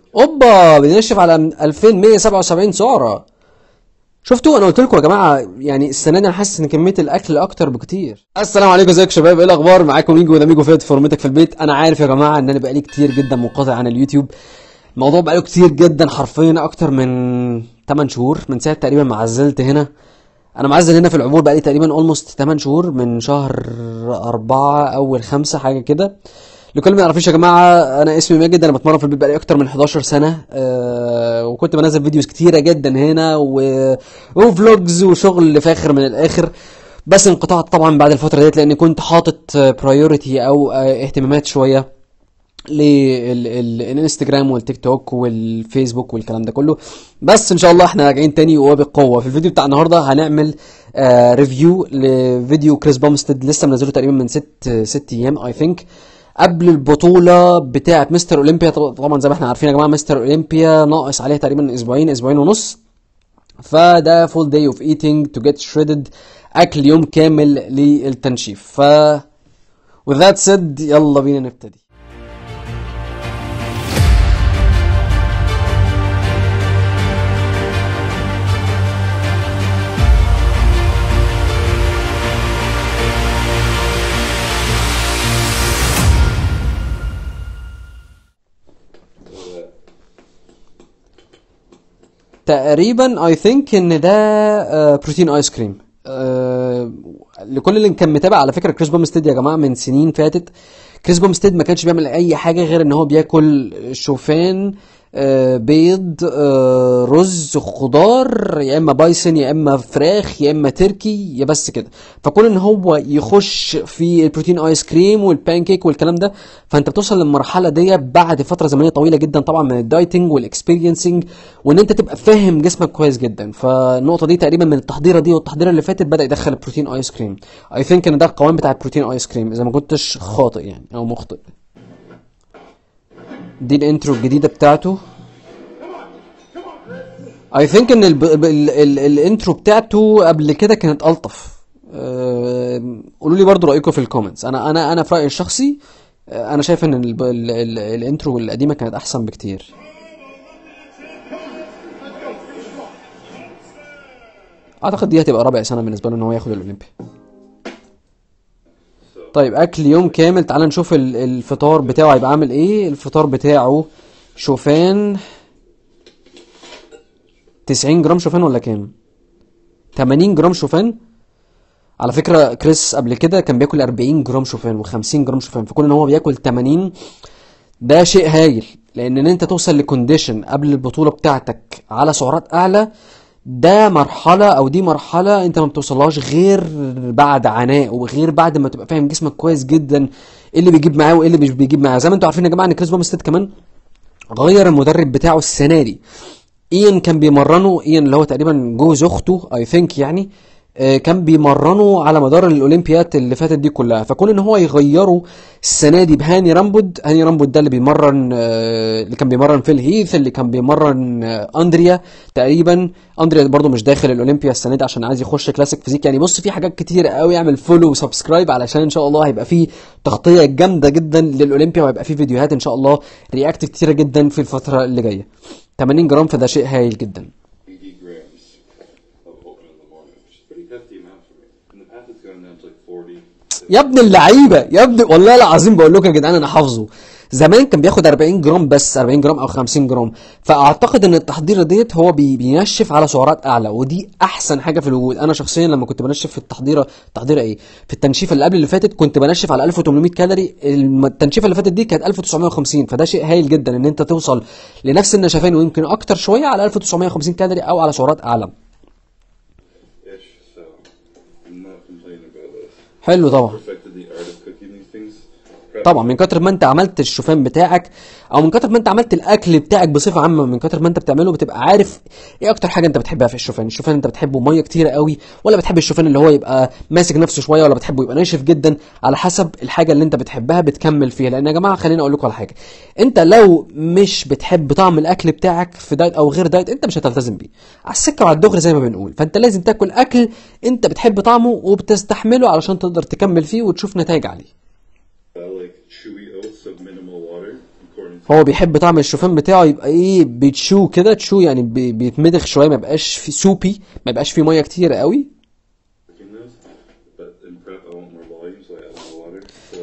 اوبا بنشف على 2177 سعرة شفتوا انا قلت لكم يا جماعه يعني السنه دي انا حاسس ان كميه الاكل اكتر بكتير السلام عليكم ازيكم يا شباب ايه الاخبار معاكم ميجو وده ميجو فيت فورمتك في البيت انا عارف يا جماعه ان انا بقالي كتير جدا منقطع عن اليوتيوب الموضوع بقاله كتير جدا حرفيا اكتر من 8 شهور من ساعه تقريبا ما عزلت هنا انا معزل هنا في العبور بقالي تقريبا اولموست 8 شهور من شهر 4 اول خمسة حاجه كده لكل ما يعرفيش يا جماعه انا اسمي ماجد انا بتمرن في البيت بقالي اكتر من 11 سنه أه وكنت بنزل فيديوز كتيره جدا هنا و... وفلوجز وشغل فاخر من الاخر بس انقطعت طبعا بعد الفتره ديت لان كنت حاطط برايورتي او آه، اهتمامات شويه للانستجرام والتيك توك والفيسبوك والكلام ده كله بس ان شاء الله احنا راجعين تاني وبقوه في الفيديو بتاع النهارده هنعمل آه ريفيو لفيديو كريس بامستد لسه منزله تقريبا من ست ست ايام اي ثينك قبل البطوله بتاعه مستر اولمبيا طب- طبعا زي ما احنا عارفين يا جماعه مستر اولمبيا ناقص عليها تقريبا اسبوعين اسبوعين ونص فده فول داي اوف ايتينج تو جيت شريدد اكل يوم كامل للتنشيف ف with that said يلا بينا نبتدي تقريبا اي ثينك ان ده آه، بروتين ايس كريم آه، لكل اللي كان متابع على فكره كريس بامستيد يا جماعه من سنين فاتت كريس بامستيد ما كانش بيعمل اي حاجه غير ان هو بياكل شوفان آه، بيض آه، رز خضار يا اما بايسن يا اما فراخ يا اما تركي يا بس كده فكون ان هو يخش في البروتين ايس كريم والبانكيك والكلام ده فانت بتوصل للمرحله دي بعد فتره زمنيه طويله جدا طبعا من الدايتنج والاكسبيرينسنج وان انت تبقى فاهم جسمك كويس جدا فالنقطه دي تقريبا من التحضيره دي والتحضيره اللي فاتت بدا يدخل البروتين ايس كريم اي ثينك ان ده القوام بتاع البروتين ايس كريم اذا ما كنتش خاطئ يعني او مخطئ دي الانترو الجديده بتاعته اي ثينك ان ال ال ال الانترو بتاعته قبل كده كانت الطف أه قولوا لي برضو رايكم في الكومنتس انا انا انا في رايي الشخصي آه، انا شايف ان ال ال ال الانترو القديمه كانت احسن بكتير اعتقد دي هتبقى رابع سنه بالنسبه له ان هو ياخد الاولمبيا طيب اكل يوم كامل تعال نشوف ال- الفطار بتاعه هيبقى عامل ايه الفطار بتاعه شوفان 90 جرام شوفان ولا كام 80 جرام شوفان على فكرة كريس قبل كده كان بياكل 40 جرام شوفان و50 جرام شوفان فكون ان هو بياكل 80 ده شيء هايل لان ان انت توصل لكونديشن قبل البطولة بتاعتك على سعرات اعلى ده مرحلة او دي مرحلة انت ما بتوصلهاش غير بعد عناء وغير بعد ما تبقى فاهم جسمك كويس جدا ايه اللي بيجيب معاه وايه اللي مش بيجيب معاه زي ما انتوا عارفين يا جماعة ان كريس بامستيد كمان غير المدرب بتاعه السنه دي ايان كان بيمرنه ايان اللي هو تقريبا جوز اخته اي ثينك يعني آه، كان بيمرنه على مدار الاولمبيات اللي فاتت دي كلها فكون ان هو يغيره السنه دي بهاني رامبود هاني رامبود ده اللي بيمرن آه، اللي كان بيمرن فيل هيث اللي كان بيمرن آه، اندريا تقريبا اندريا برضو مش داخل الاولمبيا السنه دي عشان عايز يخش كلاسيك فيزيك يعني بص في حاجات كتير قوي اعمل فولو وسبسكرايب علشان ان شاء الله هيبقى في تغطيه جامده جدا للاولمبيا وهيبقى في فيديوهات ان شاء الله رياكت كتيره جدا في الفتره اللي جايه 80 جرام فده شيء هايل جدا 80 grams of oatmeal in the morning, which is a pretty hefty amount for me. In the past, it's gone down to like 40. يا ابن اللعيبه يا ابن والله العظيم بقول لكم يا جدعان انا حافظه زمان كان بياخد 40 جرام بس 40 جرام او 50 جرام فاعتقد ان التحضيره ديت هو بي بينشف على سعرات اعلى ودي احسن حاجه في الوجود انا شخصيا لما كنت بنشف في التحضيره التحضيره ايه في التنشيف اللي قبل اللي فاتت كنت بنشف على 1800 كالوري الم- التنشيفه اللي فاتت دي كانت 1950 فده شيء هايل جدا ان انت توصل لنفس النشفان ويمكن اكتر شويه على 1950 كالوري او على سعرات اعلى ish, so I'm not complaining about this. حلو طبعا Perfected the art of cooking these things. طبعا من كتر ما انت عملت الشوفان بتاعك او من كتر ما انت عملت الاكل بتاعك بصفه عامه من كتر ما انت بتعمله بتبقى عارف ايه اكتر حاجه انت بتحبها في الشوفان الشوفان انت بتحبه ميه كتيره قوي ولا بتحب الشوفان اللي هو يبقى ماسك نفسه شويه ولا بتحبه يبقى ناشف جدا على حسب الحاجه اللي انت بتحبها بتكمل فيها لان يا جماعه خليني اقول لكم على حاجه انت لو مش بتحب طعم الاكل بتاعك في دايت او غير دايت انت مش هتلتزم بيه على السكه وعلى الدغري زي ما بنقول فانت لازم تاكل اكل انت بتحب طعمه وبتستحمله علشان تقدر تكمل فيه وتشوف نتائج عليه I like chewy oats of minimal water, according هو بيحب طعم الشوفان بتاعه يبقى ايه بيتشو كده تشو يعني بي- بيتمضغ شويه ما يبقاش في سوبي ما يبقاش فيه ميه كتير قوي cooking this, but in prep I want more volume, so I add more water. So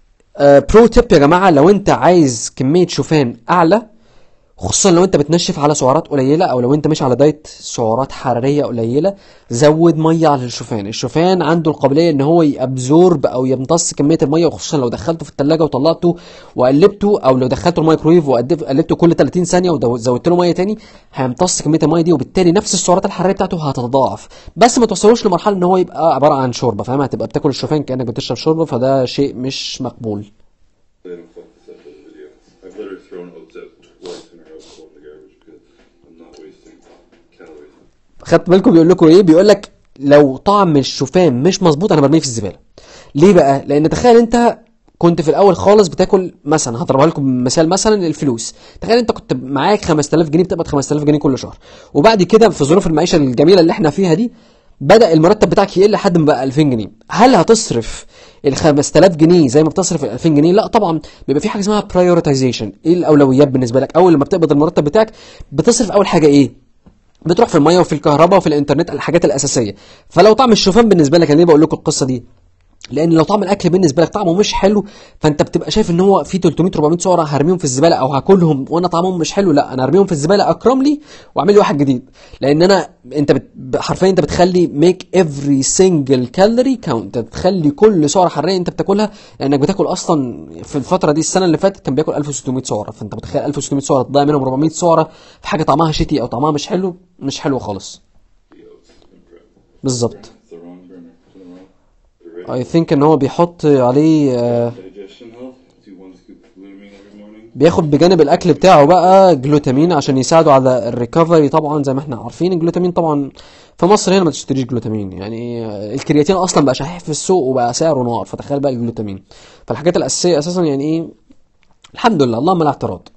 برو تيب يا جماعه لو انت عايز كميه شوفان اعلى خصوصا لو انت بتنشف على سعرات قليله او لو انت ماشي على دايت سعرات حراريه قليله زود ميه على الشوفان الشوفان عنده القابليه ان هو يابزورب او يمتص كميه الميه وخصوصا لو دخلته في الثلاجه وطلعته وقلبته او لو دخلته الميكرويف وقلبته كل 30 ثانيه وزودت له ميه تاني هيمتص كميه الميه دي وبالتالي نفس السعرات الحراريه بتاعته هتتضاعف بس ما توصلوش لمرحله ان هو يبقى عباره عن شوربه فاهم هتبقى بتاكل الشوفان كانك بتشرب شوربه فده شيء مش مقبول they don't fuck this up in the video. I've literally thrown oats out twice in a row before in the garbage because I'm not wasting calories. خدت بالكم بيقول لكم ايه بيقول لك لو طعم الشوفان مش مظبوط انا برميه في الزباله ليه بقى لان تخيل انت كنت في الاول خالص بتاكل مثلا هضربها لكم مثال مثلا الفلوس تخيل انت كنت معاك 5000 جنيه بتقبض 5000 جنيه كل شهر وبعد كده في ظروف المعيشه الجميله اللي احنا فيها دي بدأ المرتب بتاعك يقل لحد ما بقى 2000 جنيه هل هتصرف ال 5000 جنيه زي ما بتصرف ال 2000 جنيه لا طبعا بيبقى في حاجه اسمها برايورتيزيشن ايه الاولويات بالنسبه لك اول لما بتقبض المرتب بتاعك بتصرف اول حاجه ايه بتروح في الميه وفي الكهرباء وفي الانترنت الحاجات الاساسيه فلو طعم الشوفان بالنسبه لك انا ليه بقول لكم القصه دي لان لو طعم الاكل بالنسبه لك طعمه مش حلو فانت بتبقى شايف ان هو فيه 300 400 سعره هرميهم في الزباله او هاكلهم وانا طعمهم مش حلو لا انا هرميهم في الزباله اكرم لي واعمل لي واحد جديد لان انا انت بت... حرفيا انت بتخلي ميك افري سنجل كالوري كاونت بتخلي كل سعره حراريه انت بتاكلها لانك بتاكل اصلا في الفتره دي السنه اللي فاتت كان بياكل 1600 سعره فانت متخيل 1600 سعره تضيع منهم 400 سعره في حاجه طعمها شتي او طعمها مش حلو مش حلو خالص The oats in prep. بالظبط It's the wrong burner. To the wrong. They're ready. اي ثينك ان هو بيحط عليه آه Digestion health. Do one scoop of glutamine every morning. بياخد بجانب الاكل بتاعه بقى جلوتامين عشان يساعده على الريكفري طبعا زي ما احنا عارفين الجلوتامين طبعا في مصر هنا ما تشتريش جلوتامين يعني الكرياتين اصلا بقى شحيح في السوق وبقى سعره نار فتخيل بقى الجلوتامين فالحاجات الاساسيه اساسا يعني ايه الحمد لله اللهم لا اعتراض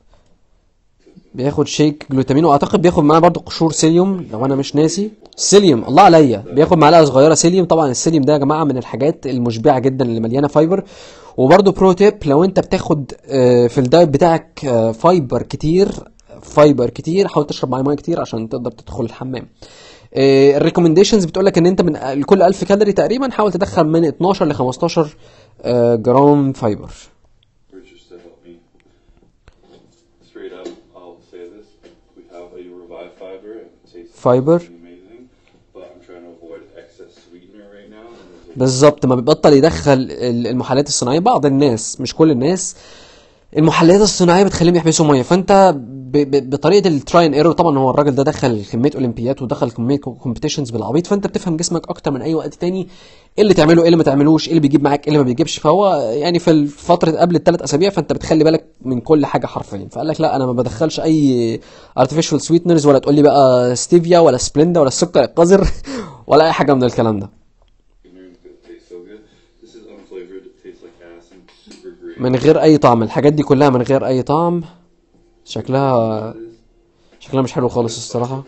بياخد شيك جلوتامين واعتقد بياخد معاه برضو قشور سيليوم لو انا مش ناسي سيليوم الله عليا بياخد معلقه صغيره سيليوم طبعا السيليوم ده يا جماعه من الحاجات المشبعه جدا اللي مليانه فايبر وبرضو برو تيب لو انت بتاخد آه، في الدايت بتاعك آه، فايبر كتير فايبر كتير حاول تشرب معاه ميه كتير عشان تقدر تدخل الحمام الريكومنديشنز بتقول لك ان انت من كل 1000 كالوري تقريبا حاول تدخل من 12 ل 15 آه، جرام فايبر Or just to help me. Straight up, I'll say this. We have a Revive fiber. and It tastes Fiber. amazing. But I'm trying to avoid excess sweetener right now. and there's a- بالظبط ما بيبطل يدخل ال- المحلات الصناعيه بعض الناس مش كل الناس المحلات الصناعيه بتخليهم يحبسوا ميه فانت ب... ب... بطريقه التراي اند ايرور طبعا هو الراجل ده دخل كميه اولمبيات ودخل كميه كومبيتيشنز بالعبيط فانت بتفهم جسمك اكتر من اي وقت تاني ايه اللي تعمله ايه اللي ما تعملوش ايه اللي بيجيب معاك ايه اللي ما بيجيبش فهو يعني في الفتره قبل الثلاث اسابيع فانت بتخلي بالك من كل حاجه حرفيا فقال لك لا انا ما بدخلش اي artificial sweeteners ولا تقول لي بقى ستيفيا ولا سبلندا ولا السكر القذر ولا اي حاجه من الكلام ده sweetener because it tastes so good. This is unflavored. It tastes like acid. Super great. من غير اي طعم الحاجات دي كلها من غير اي طعم شكلها شكلها مش حلو خالص الصراحه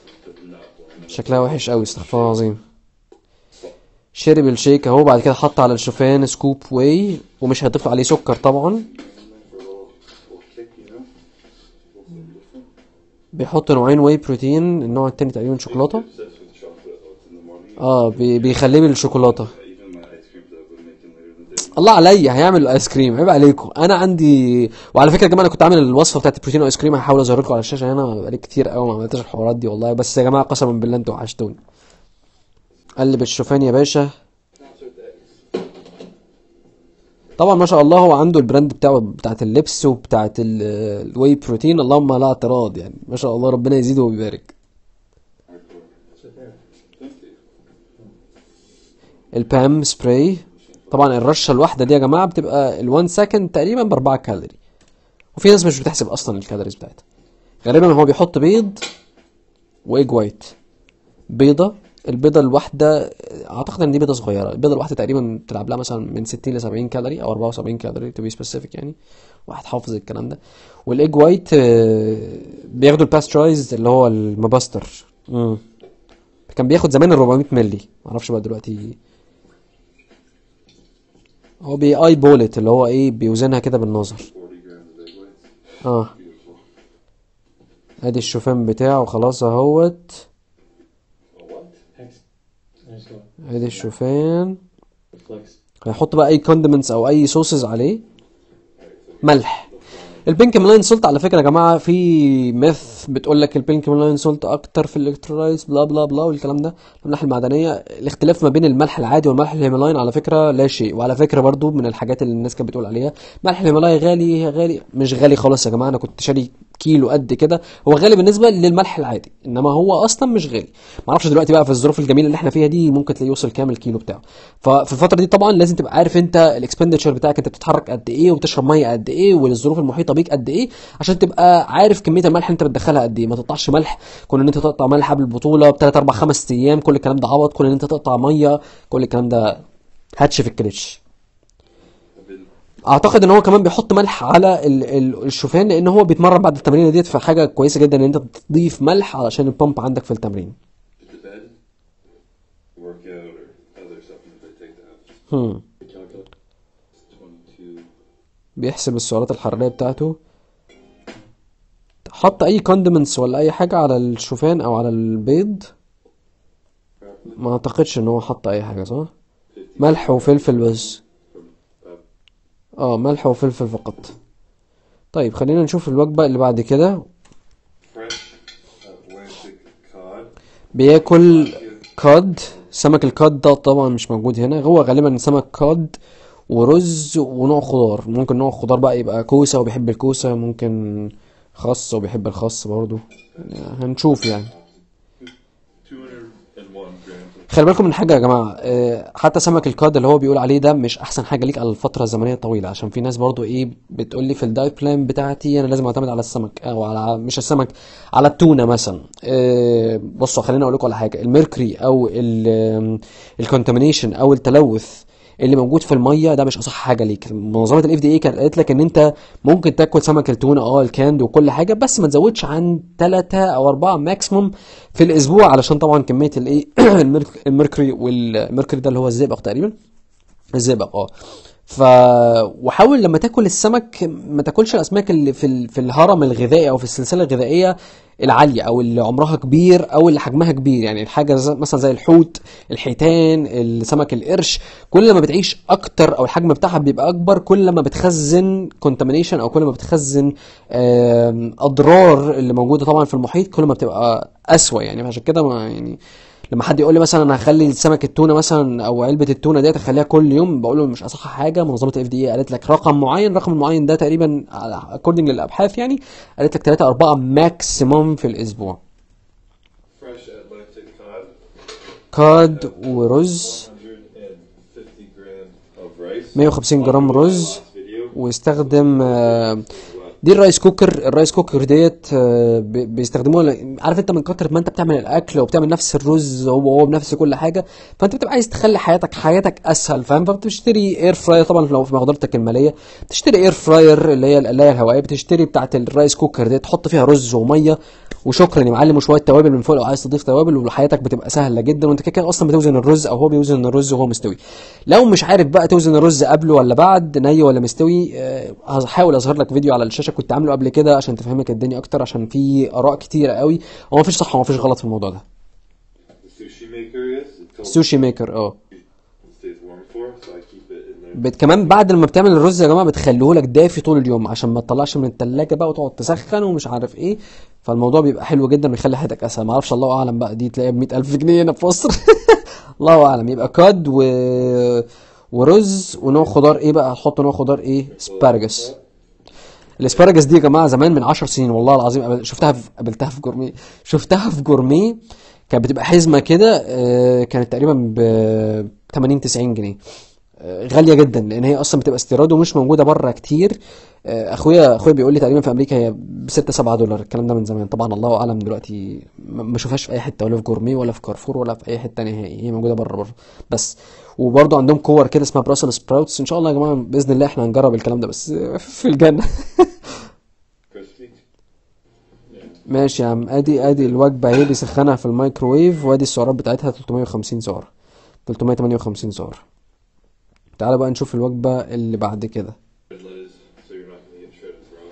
شكلها وحش قوي استغفر الله العظيم شرب الشيك اهو بعد كده حط على الشوفان سكوب واي ومش هيضيف عليه سكر طبعا For a little, little kick, you know? Little something different. بيحط نوعين واي بروتين النوع التاني تقريبا شوكولاته Obsessed with chocolate oats in the morning. اه بي- بيخليه بالشوكولاته Even my ice creams that I've been making later in the day. الله عليا هيعمل ايس كريم عيب عليكم انا عندي وعلى فكره يا جماعه انا كنت عامل الوصفه بتاعت البروتين ايس كريم هحاول اظهر لكم على الشاشه هنا بقالي كتير قوي ما عملتش الحوارات دي والله بس يا جماعه قسما بالله انتوا وحشتوني قلب الشوفان يا باشا طبعا ما شاء الله هو عنده البراند بتاعه بتاعت اللبس وبتاعت ال- الواي بروتين اللهم لا اعتراض يعني ما شاء الله ربنا يزيده ويبارك البام سبراي طبعا الرشه الواحده دي يا جماعه بتبقى ال1 سكند تقريبا ب 4 كالوري وفي ناس مش بتحسب اصلا الكالوريز بتاعتها غالبا هو بيحط بيض وايج وايت بيضه البيضه الواحده اعتقد ان دي بيضه صغيره البيضه الواحده تقريبا بتلعب لها مثلا من 60 ل 70 كالوري او 74 كالوري تو بي سبيسيفيك يعني واحد حافظ الكلام ده والايج وايت آه، بياخدوا الباسترايز اللي هو المبستر امم كان بياخد زمان ال 400 مللي معرفش بقى دلوقتي هو بي اي بولت اللي هو ايه بيوزنها كده بالنظر 40 grams of egg whites. اه Beautiful. ادي الشوفان بتاعه خلاص اهوت A what? Hex. Nice one. ادي الشوفان Reflex. هنحط بقى اي كوندمنتس او اي صوصز عليه ملح البينك ملاين سولت على فكره يا جماعه في ميث بتقول لك البينك ملاين سولت اكتر في الالكترولايتس بلا بلا بلا والكلام ده الاملاح المعدنيه الاختلاف ما بين الملح العادي والملح الهيمالاين على فكره لا شيء وعلى فكره برضو من الحاجات اللي الناس كانت بتقول عليها ملح الهيمالايا غالي غالي مش غالي خالص يا جماعه انا كنت شاري كيلو قد كده هو غالي بالنسبه للملح العادي انما هو اصلا مش غالي ما اعرفش دلوقتي بقى في الظروف الجميله اللي احنا فيها دي ممكن تلاقيه يوصل كام الكيلو بتاعه ففي الفتره دي طبعا لازم تبقى عارف انت الاكسبندتشر بتاعك انت بتتحرك قد ايه وبتشرب ميه قد ايه والظروف المحيطه بيك قد ايه عشان تبقى عارف كميه الملح اللي انت بتدخلها قد ايه ما تقطعش ملح كون ان انت تقطع ملح قبل البطوله بثلاث اربع خمس ايام كل الكلام ده عبط كون ان انت تقطع ميه كل الكلام ده هاتش في الكريتش I've been اعتقد ان هو كمان بيحط ملح على ال- ال- الشوفان لان هو بيتمرن بعد التمرين ديت فحاجه كويسه جدا ان انت تضيف ملح علشان البامب عندك في التمرين to the bed, work out, or other supplements I take to have هم. Calculate. 22. بيحسب السعرات الحراريه بتاعته حط اي كوندمنتس ولا اي حاجه على الشوفان او على البيض Properly. ما اعتقدش ان هو حط اي حاجه صح 50 ملح وفلفل بس from uh, اه ملح وفلفل فقط طيب خلينا نشوف الوجبه اللي بعد كده fresh Atlantic cod. بياكل كاد سمك الكاد ده طبعا مش موجود هنا هو غالبا سمك كاد ورز ونوع خضار ممكن نوع خضار بقى يبقى كوسة وبيحب الكوسة ممكن خس وبيحب الخس برضو هنشوف يعني 201 grams of خلي بالكم من حاجة يا جماعة آه، حتى سمك الكاد اللي هو بيقول عليه ده مش أحسن حاجة ليك على الفترة الزمنية الطويلة عشان في ناس برضو إيه بتقول لي في الدايت بلان بتاعتي أنا لازم أعتمد على السمك أو على مش السمك على التونة مثلا آه، بصوا خليني أقول لكم على حاجة الميركوري أو الكونتامينيشن أو التلوث اللي موجود في الميه ده مش اصح حاجه ليك منظمه الاف دي اي كانت قالت لك ان انت ممكن تاكل سمك التونه اه الكاند وكل حاجه بس ما تزودش عن ثلاثة او أربعة ماكسيموم في الاسبوع علشان طبعا كميه الايه الميرك- الميركوري والميركوري ده اللي هو الزئبق تقريبا الزئبق اه ف وحاول لما تاكل السمك ما تاكلش الاسماك اللي في ال... في الهرم الغذائي او في السلسله الغذائيه العاليه او اللي عمرها كبير او اللي حجمها كبير يعني الحاجه زي مثلا زي الحوت الحيتان السمك القرش كل ما بتعيش اكتر او الحجم بتاعها بيبقى اكبر كل ما بتخزن كونتامينيشن او كل ما بتخزن آم، اضرار اللي موجوده طبعا في المحيط كل ما بتبقى اسوأ يعني عشان كده ما يعني لما حد يقول لي مثلا انا هخلي السمك التونه مثلا او علبه التونه ديت اخليها كل يوم بقول له مش اصح حاجه منظمه الاف دي اي قالت لك رقم معين الرقم المعين ده تقريبا اكوردنج للابحاث يعني قالت لك 3 4 ماكسيموم في الاسبوع fresh Atlantic cod. كاد ورز 150 grams of rice. 150 جرام رز Last video. واستخدم آه، دي الرايس كوكر الرايس كوكر ديت آه، بي- بيستخدموها ل- عارف انت من كتر ما انت بتعمل الاكل وبتعمل نفس الرز هو هو بنفس كل حاجه فانت بتبقى عايز تخلي حياتك حياتك اسهل فاهم فبتشتري اير فراير طبعا لو في مقدرتك الماليه بتشتري اير فراير اللي هي القلايه الهوائيه بتشتري بتاعه الرايس كوكر ديت تحط فيها رز وميه وشكرا يا معلم وشويه توابل من فوق لو عايز تضيف توابل وحياتك بتبقى سهله جدا وانت كده كده اصلا بتوزن الرز او هو بيوزن الرز وهو مستوي لو مش عارف بقى توزن الرز قبله ولا بعد ني ولا مستوي آه، هحاول اظهر لك فيديو على الشاشه كنت عامله قبل كده عشان تفهمك الدنيا اكتر عشان في اراء كتيره قوي هو مفيش صح ومفيش غلط في الموضوع ده The sushi maker is. It tells سوشي ميكر اه me it stays warm for, so I keep it in there. بت كمان بعد لما بتعمل الرز يا جماعه بتخليه لك دافي طول اليوم عشان ما تطلعش من التلاجة بقى وتقعد تسخن ومش عارف ايه فالموضوع بيبقى حلو جدا بيخلي حياتك اسهل ما اعرفش الله اعلم بقى دي تلاقيها ب 100000 جنيه هنا في مصر الله اعلم يبقى كاد و... ورز ونوع خضار ايه بقى هتحط نوع خضار ايه اسبارجس الاسبارجس دي يا جماعه زمان من 10 سنين والله العظيم قابل- شفتها في قابلتها في جورميه شفتها في جورميه كانت بتبقى حزمه كده آه، كانت تقريبا ب 80 90 جنيه آه، غاليه جدا لان هي اصلا بتبقى استيراد ومش موجوده بره كتير آه، اخويا اخويا بيقول لي تقريبا في امريكا هي ب 6 7 دولار الكلام ده من زمان طبعا الله اعلم دلوقتي ما ما اشوفهاش في اي حته ولا في جورميه ولا في كارفور ولا في اي حته نهائي هي موجوده بره بره بس وبرضه عندهم كور كده اسمها براسل سبراوتس ان شاء الله يا جماعه باذن الله احنا هنجرب الكلام ده بس آه، في الجنه Crispy. ماشي يا عم ادي ادي الوجبه اهي بيسخنها في الميكروويف وادي السعرات بتاعتها 350 سعر 358 سعر تعال بقى نشوف الوجبه اللي بعد كده Red lettuce, so you're not going to get shredded throat. That's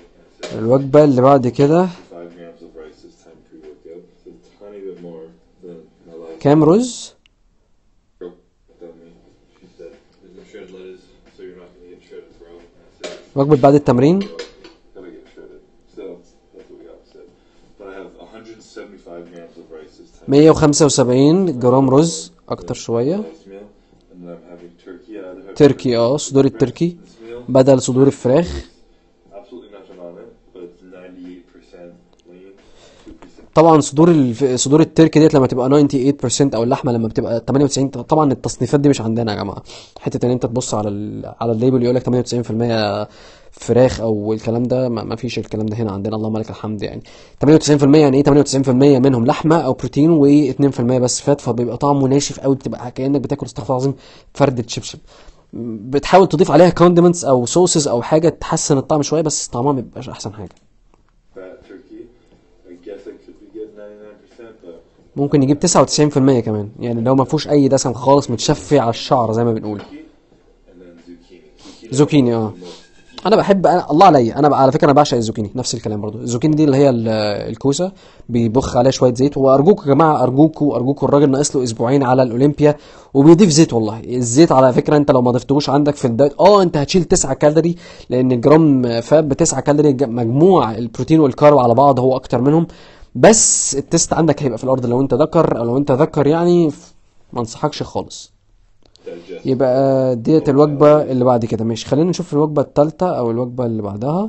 الوجبة اللي بعد كده 5 grams of rice this time pre-workout. So a tiny bit more than my last كام رز girl told me. She said, there's no shredded lettuce, so you're not going to get shredded, bro. And I said, وجبة بعد التمرين "Bro, gotta get shredded. So that's what we got said. But I have 175 grams of rice this time. 175 جرام رز اكتر شوية Last meal. And then I'm having turkey. I either have تركي اه صدور التركي this meal. بدل صدور الفراخ Absolutely nothing on it, but it's 98% lean, 2% طبعا صدور الف... صدور التركي ديت لما تبقى 98% او اللحمه لما بتبقى 98 طبعا التصنيفات دي مش عندنا يا جماعه حته ان انت تبص على ال... على الليبل يقول لك 98% فراخ او الكلام ده ما ما فيش الكلام ده هنا عندنا اللهم لك الحمد يعني 98% يعني ايه 98% منهم لحمه او بروتين و2% بس فات فبيبقى طعمه ناشف قوي بتبقى كانك بتاكل استغفر الله العظيم فرده شبشب بتحاول تضيف عليها كوندمنتس او صوصز او حاجه تحسن الطعم شويه بس طعمها ما بيبقاش احسن حاجه fat turkey. I guess I could be getting 99%, but ممكن يجيب 99% كمان يعني لو ما فيهوش اي دسم خالص متشفي على الشعر زي ما بنقول turkey and then zucchini. Zucchini. زوكيني اه انا بحب أنا الله عليا انا بقى على فكره انا بعشق الزوكيني نفس الكلام برضو الزوكيني دي اللي هي ال- الكوسه بيبخ عليها شويه زيت وارجوكوا يا جماعه ارجوكوا ارجوكوا الراجل ناقص له اسبوعين على الاولمبيا وبيضيف زيت والله الزيت على فكره انت لو ما ضفتهوش عندك في الدايت اه انت هتشيل 9 كالوري لان الجرام فات ب 9 كالوري ج- مجموع البروتين والكارب على بعض هو اكتر منهم بس التست عندك هيبقى في الارض لو انت ذكر او لو انت ذكر يعني ما انصحكش خالص Digest. يبقى ديت الوجبة اللي بعد كده ماشي خلينا نشوف الوجبة التالتة أو الوجبة اللي بعدها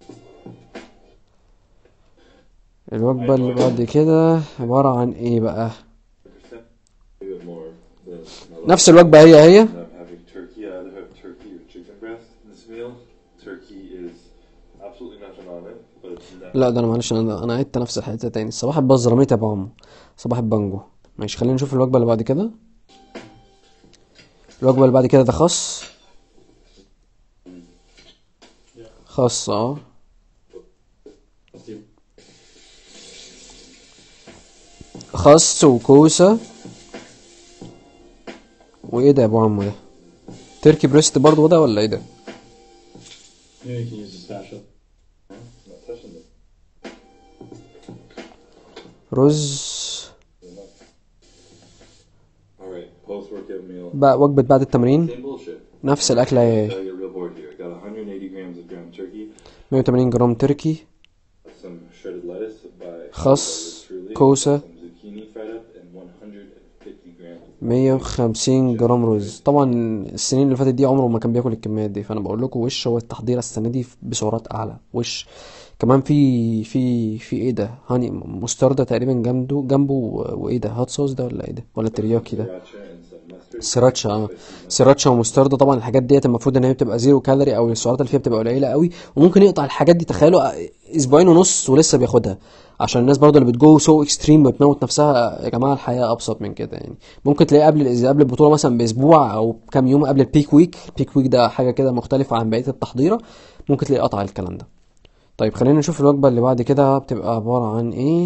الوجبة اللي بعد كده عبارة عن إيه بقى 100%. A bit more than my last نفس الوجبة هي هي And I'm having turkey. I either have turkey or chicken breast in this meal. Turkey is absolutely nothing on it, but it's not. لا ده أنا معلش أنا أنا عدت نفس الحتة تاني صباح البزراميت يا بعمو صباح البانجو ماشي خلينا نشوف الوجبة اللي بعد كده الوجبة اللي بعد كده ده خس خس اه Let's do خس وكوسة وايه ده يا ابو عمو ده تركي بريست برضو ده ولا ايه ده Yeah, you can use a spatula. I'm not touching them. رز All right, post-workout meal. بقى وجبة بعد التمرين Same bullshit. نفس الأكلة هي I get real bored here. I got 180 grams of ground turkey, 180 جرام تركي some shredded lettuce by خس، by Truly, كوسة. some zucchini fried up, and 150 grams. 150 جرام رز طبعا السنين اللي فاتت دي عمره ما كان بياكل الكميات دي فانا بقول لكم وش هو التحضير السنه دي بسعرات اعلى وش كمان في في في ايه ده هاني مستردة تقريبا جنبه جنبه وايه ده هات صوص ده ولا ايه ده ولا ترياكي ده Sriracha and some mustard. سيراتشا اه سيراتشا ومستردة طبعا الحاجات ديت المفروض ان هي بتبقى زيرو كالوري او السعرات اللي فيها بتبقى قليله قوي وممكن يقطع الحاجات دي تخيلوا اسبوعين ونص ولسه بياخدها عشان الناس برضو اللي بتجو سو اكستريم وتموت نفسها يا جماعه الحياه ابسط من كده يعني ممكن تلاقي قبل قبل البطوله مثلا باسبوع او كام يوم قبل البيك ويك البيك ويك ده حاجه كده مختلفه عن بقيه التحضيره ممكن تلاقي قطع الكلام ده طيب خلينا نشوف الوجبه اللي بعد كده بتبقى عباره عن ايه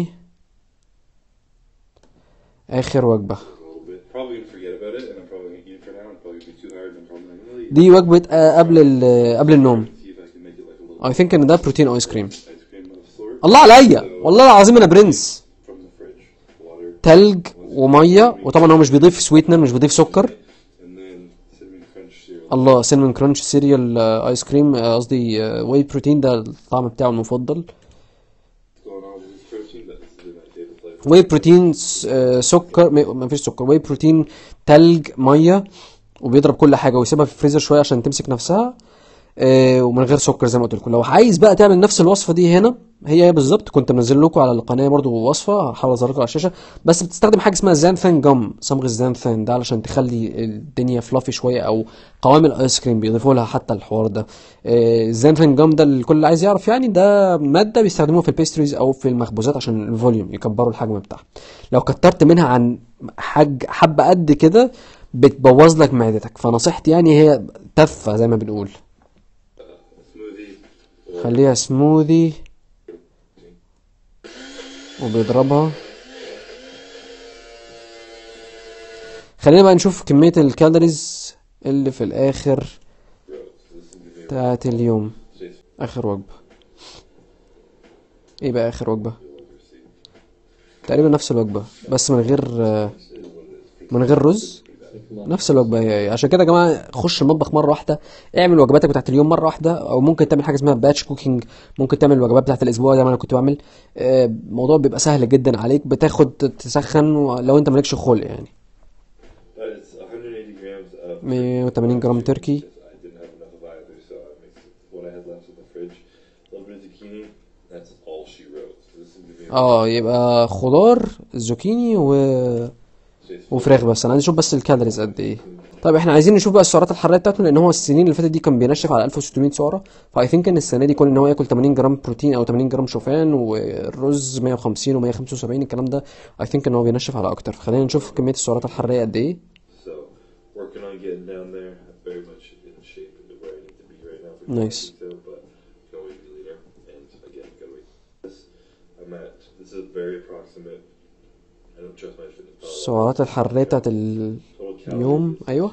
اخر وجبه a little bit. Probably gonna forget about it, and I'm probably gonna eat it for now, and probably be too tired, and I'm probably not gonna eat. دي وجبه آه، قبل ال- قبل النوم See if I can make it like a little اي ثينك ان ده بروتين ايس كريم ice cream of sort الله عليا والله العظيم انا برنس from the fridge, water, تلج وميه وطبعا هو مش بيضيف سويتنر مش بيضيف سكر and then cinnamon crunch cereal. الله سينمون كرانش سيريال آه، ايس كريم آه، قصدي واي بروتين ده الطعم بتاعه المفضل What's going on with this protein? But this is my favorite flavor. واي بروتين س- آه، سكر ما ما فيش سكر واي بروتين تلج ميه وبيضرب كل حاجه ويسيبها في الفريزر شويه عشان تمسك نفسها آه، ومن غير سكر زي ما قلت لكم لو عايز بقى تعمل نفس الوصفه دي هنا هي هي بالظبط كنت منزل لكم على القناه برضو وصفه هحاول اظهر لكم على الشاشه بس بتستخدم حاجه اسمها زانثان جم صمغ الزانثان ده علشان تخلي الدنيا فلافي شويه او قوام الايس كريم بيضيفوا لها حتى الحوار ده آه، الزانثان جم ده الكل اللي عايز يعرف يعني ده ماده بيستخدموها في البيستريز او في المخبوزات عشان الفوليوم يكبروا الحجم بتاعها لو كترت منها عن حج حبه قد كده بتبوظ لك معدتك فنصيحتي يعني هي تفه زي ما بنقول Smoothie. خليها سموذي وبيضربها خلينا بقى نشوف كمية الكالوريز اللي في الآخر Gross. This is gonna be بتاعت اليوم Jason. آخر وجبة ايه بقى اخر وجبة تقريبا نفس الوجبة بس من غير آه، من غير رز نفس الوجبة هي هي. عشان كده يا جماعة خش المطبخ مرة واحدة اعمل وجباتك بتاعت اليوم مرة واحدة او ممكن تعمل حاجة اسمها باتش كوكينج ممكن تعمل الوجبات بتاعت الاسبوع زي ما انا كنت بعمل آه، الموضوع بيبقى سهل جدا عليك بتاخد تسخن لو انت مالكش خلق يعني But it's 180 grams of 180 جرام تركي I didn't have enough of either, so I mixed what I had left in the fridge. A little bit of zucchini. That's all she wrote. So this is gonna be اه يبقى خضار زوكيني و... وفراخ بس انا عايز اشوف بس الكالوريز قد ايه طيب احنا عايزين نشوف بقى السعرات الحراريه بتاعته لان هو السنين اللي فاتت دي كان بينشف على 1600 سعره فاي ثينك ان السنه دي كل ان هو ياكل 80 جرام بروتين او 80 جرام شوفان والرز 150 و175 الكلام ده اي ثينك ان هو بينشف على اكتر فخلينا نشوف كميه السعرات الحراريه قد ايه So working on getting down there. I'm very much in shape and where I need to be right now for Nice. detail, but can always be leaner. And again, gotta wait. This I'm at. This is very approximate. I don't trust my fitness pal. السعرات الحراريه بتاعت ال... Total اليوم calories is ايوه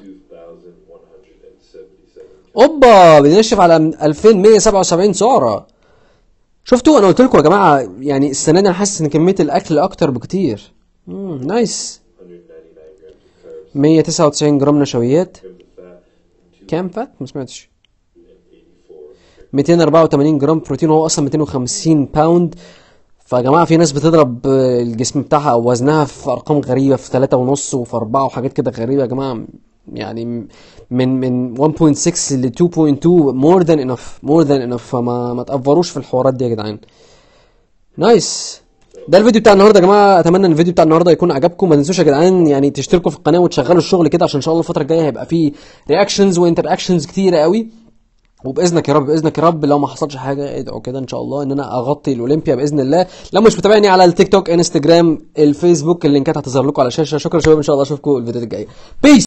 2,177 اوبا بينشف على 2177 سعره شفتوا انا قلت لكم يا جماعه يعني السنه دي انا حاسس ان كميه الاكل اكتر بكتير امم نايس 199 grams of carbs, 199 جرام نشويات grams of fat, كام فات ما سمعتش 284. 284 جرام بروتين وهو اصلا 250 باوند فيا جماعه في ناس بتضرب آه، الجسم بتاعها او وزنها في ارقام غريبه في 3 ونص وفي 4 وحاجات كده غريبه يا جماعه يعني من من 1.6 ل 2.2 مور ذان انف مور ذان انف فما ما تقفروش في الحوارات دي يا جدعان نايس ده الفيديو بتاع النهارده يا جماعه اتمنى ان الفيديو بتاع النهارده يكون عجبكم ما تنسوش يا جدعان يعني تشتركوا في القناه وتشغلوا الشغل كده عشان ان شاء الله الفتره الجايه هيبقى فيه رياكشنز وانتر اكشنز كتيره قوي وباذنك يا رب باذنك يا رب لو ما حصلش حاجه ادعوا كده ان شاء الله ان انا اغطي الاولمبيا باذن الله لو مش متابعني على التيك توك انستجرام الفيسبوك اللينكات هتظهر لكم على الشاشه شكرا يا شباب ان شاء الله اشوفكم الفيديوهات الجايه بيس